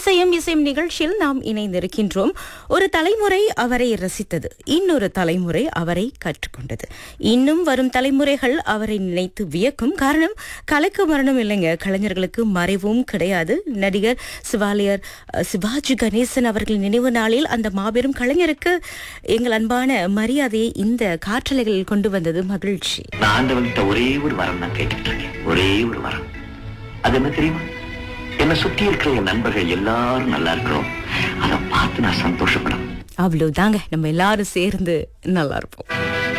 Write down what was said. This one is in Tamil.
இசையும் இசையும் நிகழ்ச்சியில் நாம் இணைந்திருக்கின்றோம் ஒரு தலைமுறை அவரை ரசித்தது இன்னொரு தலைமுறை அவரை கற்றுக்கொண்டது இன்னும் வரும் தலைமுறைகள் அவரை நினைத்து வியக்கும் காரணம் கலைக்கு மரணம் இல்லைங்க கலைஞர்களுக்கு மறைவும் கிடையாது நடிகர் சிவாலியர் அஹ், சிவாஜி கணேசன் அவர்கள் நினைவு நாளில் அந்த மாபெரும் கலைஞருக்கு எங்கள் அன்பான மரியாதையை இந்த காற்றலைகளில் கொண்டு வந்தது மகிழ்ச்சி நான் ஆண்டவன்கிட்ட ஒரே ஒரு வரம் தான் கேட்டுட்டு இருக்கேன் ஒரே ஒரு வரம் அது என்ன தெரியுமா என்னை சுத்தி இருக்கிற என் நண்பர்கள் எல்லாரும் நல்லா இருக்கிறோம் அதை பார்த்து நான் சந்தோஷப்படணும் அவ்வளவுதாங்க நம்ம எல்லாரும் சேர்ந்து நல்லா இருப்போம்